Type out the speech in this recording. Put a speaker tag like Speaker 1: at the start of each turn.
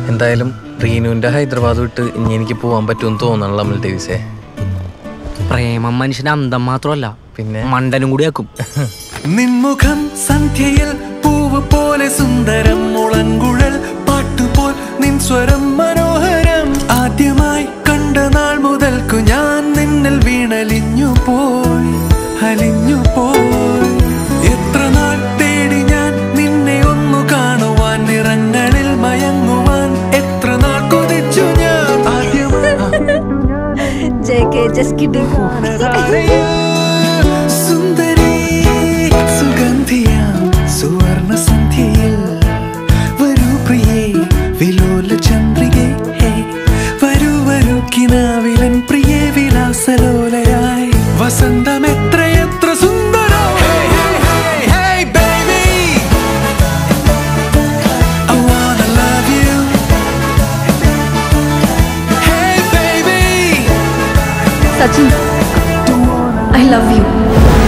Speaker 1: എന്തായാലും റീനുവിന്റെ ഹൈദരാബാദ് വിട്ട് ഇനി എനിക്ക് പോകാൻ പറ്റുമെന്ന് തോന്നണല്ലോ അമൽ ഡേവിസേ
Speaker 2: പ്രേമം മനുഷ്യന് അന്തം മാത്രമല്ല
Speaker 1: പിന്നെ
Speaker 2: മണ്ടനും കൂടിയാക്കും
Speaker 3: നിൻമുഖം സന്ധ്യയിൽ പൂവ് പോലെ സുന്ദരം മുളങ്കുഴൽ പാട്ടുപോൽ നിൻ സ്വരം മനോഹരം ആദ്യമായി കണ്ട നാൾ മുതൽക്കു ഞാൻ നിന്നിൽ വീണലിഞ്ഞു പോയി അലിഞ്ഞു പോയി എത്ര നാൾ തേടി ഞാൻ നിന്നെ ഒന്നു കാണുവാൻ നിറങ്ങളിൽ മയങ്ങുവാൻ എത്ര നാൾ കൊതിച്ചു ഞാൻ ആദ്യമായി
Speaker 4: JK, just kidding.
Speaker 3: സുന്ദരി സുഗന്ധിയാം സുവർണ സന്ധ്യയിൽ വരൂ പ്രിയേ വിലോല ചന്ദ്രികേ ഹേ. വരൂ വരൂ കിനാവിലൻ പ്രിയേ വിലാസലോലയായി വസന്തം എത്രയെത്ര സുന്ദരം Hey, hey, hey, hey, baby. I wanna love you. Hey, baby.
Speaker 4: Sachin, I love you.